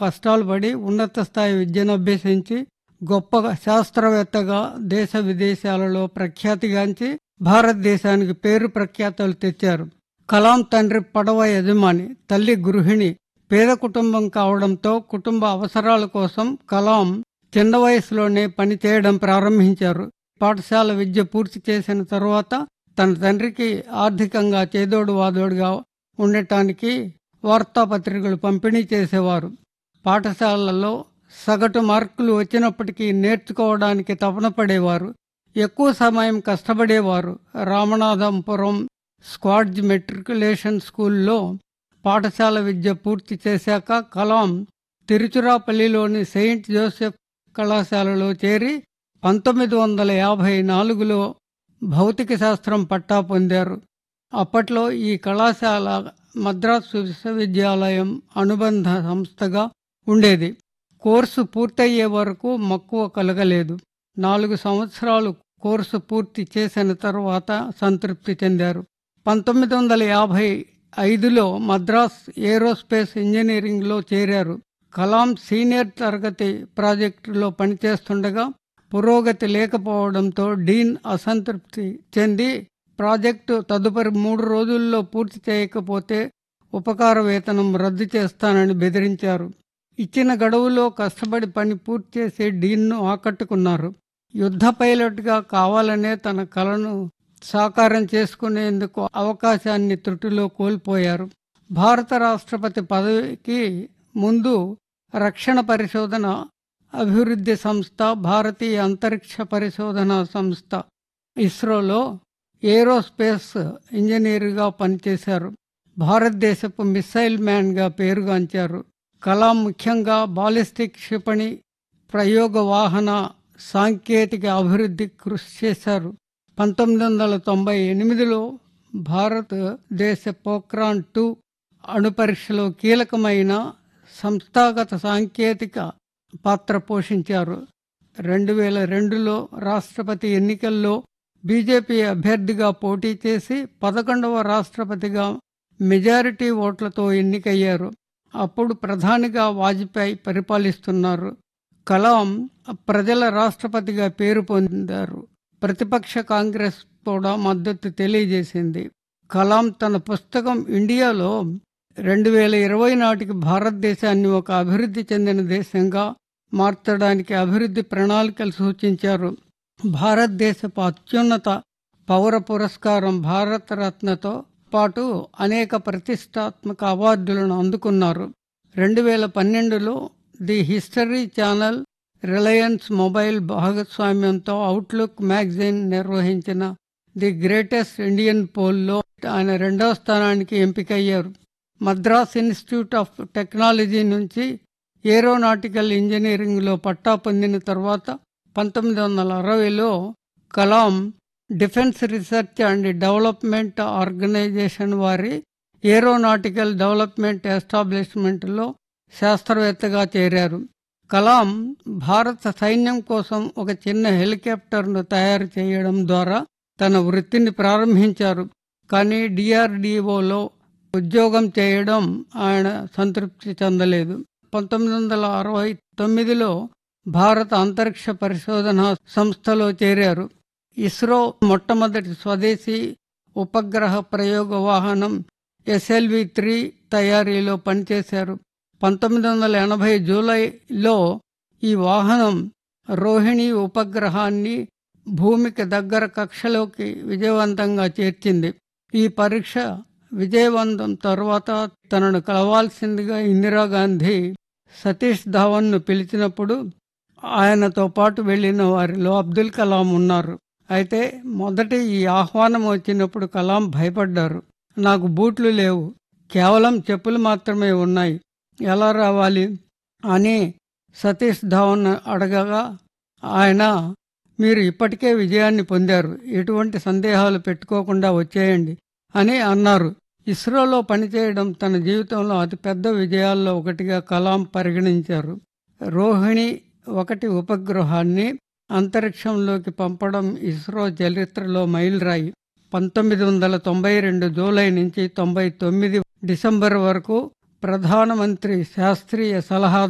కష్టాలు పడి ఉన్నత స్థాయి విద్యను అభ్యసించి గొప్ప శాస్త్రవేత్తగా దేశ విదేశాలలో ప్రఖ్యాతిగాంచి భారతదేశానికి పేరు ప్రఖ్యాతలు తెచ్చారు కలాం తండ్రి పడవ యజమాని తల్లి గృహిణి పేద కుటుంబం కావడంతో కుటుంబ అవసరాల కోసం కలాం చిన్న వయసులోనే పనిచేయడం ప్రారంభించారు పాఠశాల విద్య పూర్తి చేసిన తరువాత తన తండ్రికి ఆర్థికంగా చేదోడు వాదోడుగా ఉండటానికి వార్తాపత్రికలు పంపిణీ చేసేవారు పాఠశాలల్లో సగటు మార్కులు వచ్చినప్పటికీ నేర్చుకోవడానికి తపన పడేవారు ఎక్కువ సమయం కష్టపడేవారు రామనాథంపురం స్క్వాడ్జ్ మెట్రికులేషన్ స్కూల్లో పాఠశాల విద్య పూర్తి చేశాక కలాం తిరుచురాపల్లిలోని సెయింట్ జోసెఫ్ కళాశాలలో చేరి పంతొమ్మిది వందల యాభై నాలుగులో భౌతిక శాస్త్రం పట్టా పొందారు అప్పట్లో ఈ కళాశాల మద్రాసు విశ్వవిద్యాలయం అనుబంధ సంస్థగా ఉండేది కోర్సు పూర్తయ్యే వరకు మక్కువ కలగలేదు నాలుగు సంవత్సరాలు కోర్సు పూర్తి చేసిన తరువాత సంతృప్తి చెందారు పంతొమ్మిది వందల యాభై ఐదులో మద్రాస్ ఏరోస్పేస్ ఇంజనీరింగ్లో చేరారు కలాం సీనియర్ తరగతి ప్రాజెక్టులో పనిచేస్తుండగా పురోగతి లేకపోవడంతో డీన్ అసంతృప్తి చెంది ప్రాజెక్టు తదుపరి మూడు రోజుల్లో పూర్తి చేయకపోతే ఉపకార వేతనం రద్దు చేస్తానని బెదిరించారు ఇచ్చిన గడువులో కష్టపడి పని పూర్తి చేసి డీన్ను ఆకట్టుకున్నారు యుద్ధ పైలట్గా కావాలనే తన కలను సాకారం చేసుకునేందుకు అవకాశాన్ని త్రుటిలో కోల్పోయారు భారత రాష్ట్రపతి పదవికి ముందు రక్షణ పరిశోధన అభివృద్ధి సంస్థ భారతీయ అంతరిక్ష పరిశోధన సంస్థ ఇస్రోలో ఏరోస్పేస్ ఇంజనీర్గా పనిచేశారు భారతదేశపు మిస్సైల్ మ్యాన్గా పేరుగాంచారు కలాం ముఖ్యంగా బాలిస్టిక్ క్షిపణి ప్రయోగ వాహన సాంకేతిక అభివృద్ధి కృషి చేశారు పంతొమ్మిది వందల తొంభై ఎనిమిదిలో భారతదేశ పోక్రాన్ టూ అణుపరీక్షలో కీలకమైన సంస్థాగత సాంకేతిక పాత్ర పోషించారు రెండు వేల రెండులో రాష్ట్రపతి ఎన్నికల్లో బీజేపీ అభ్యర్థిగా పోటీ చేసి పదకొండవ రాష్ట్రపతిగా మెజారిటీ ఓట్లతో ఎన్నికయ్యారు అప్పుడు ప్రధానిగా వాజ్పేయి పరిపాలిస్తున్నారు కలాం ప్రజల రాష్ట్రపతిగా పేరు పొందారు ప్రతిపక్ష కాంగ్రెస్ కూడా మద్దతు తెలియజేసింది కలాం తన పుస్తకం ఇండియాలో రెండు వేల ఇరవై నాటికి భారతదేశాన్ని ఒక అభివృద్ధి చెందిన దేశంగా మార్చడానికి అభివృద్ధి ప్రణాళికలు సూచించారు భారతదేశపు అత్యున్నత పౌర పురస్కారం భారతరత్నతో పాటు అనేక ప్రతిష్టాత్మక అవార్డులను అందుకున్నారు రెండు వేల పన్నెండులో the history channel Reliance mobile భాగస్వామ్యంతో అవుట్లుక్ మ్యాగజైన్ నిర్వహించిన ది గ్రేటెస్ట్ ఇండియన్ పోల్లో ఆయన రెండవ స్థానానికి ఎంపికయ్యారు మద్రాస్ ఇన్స్టిట్యూట్ ఆఫ్ టెక్నాలజీ నుంచి ఏరోనాటికల్ ఇంజనీరింగ్లో పట్టా పొందిన తర్వాత పంతొమ్మిది వందల అరవైలో Kalam defence research and development organisation వారి ఏరోనాటికల్ డెవలప్మెంట్ ఎస్టాబ్లిష్మెంట్లో శాస్త్రవేత్తగా చేరారు కలాం భారత సైన్యం కోసం ఒక చిన్న హెలికాప్టర్ను తయారు చేయడం ద్వారా తన వృత్తిని ప్రారంభించారు కానీ డిఆర్డిఓలో ఉద్యోగం చేయడం ఆయన సంతృప్తి చెందలేదు పంతొమ్మిది వందల అరవై తొమ్మిదిలో భారత అంతరిక్ష పరిశోధన సంస్థలో చేరారు ఇస్రో మొట్టమొదటి స్వదేశీ ఉపగ్రహ ప్రయోగ వాహనం ఎస్ఎల్వి త్రీ తయారీలో పనిచేశారు పంతొమ్మిది వందల ఎనభై జూలైలో ఈ వాహనం రోహిణి ఉపగ్రహాన్ని భూమికి దగ్గర కక్షలోకి విజయవంతంగా చేర్చింది ఈ పరీక్ష విజయవంతం తర్వాత తనను కలవాల్సిందిగా ఇందిరాగాంధీ సతీష్ ధావన్ను పిలిచినప్పుడు ఆయనతో పాటు వెళ్ళిన వారిలో అబ్దుల్ కలాం ఉన్నారు అయితే మొదటి ఈ ఆహ్వానం వచ్చినప్పుడు కలాం భయపడ్డారు నాకు బూట్లు లేవు కేవలం చెప్పులు మాత్రమే ఉన్నాయి ఎలా రావాలి అని సతీష్ ధావన్ అడగగా ఆయన మీరు ఇప్పటికే విజయాన్ని పొందారు ఎటువంటి సందేహాలు పెట్టుకోకుండా వచ్చేయండి అని అన్నారు ఇస్రోలో పనిచేయడం తన జీవితంలో అతిపెద్ద విజయాల్లో ఒకటిగా కలాం పరిగణించారు రోహిణి ఒకటి ఉపగ్రహాన్ని అంతరిక్షంలోకి పంపడం ఇస్రో చరిత్రలో మైలురాయి పంతొమ్మిది వందల తొంభై రెండు జూలై నుంచి తొంభై తొమ్మిది డిసెంబర్ వరకు ప్రధానమంత్రి శాస్త్రీయ సలహా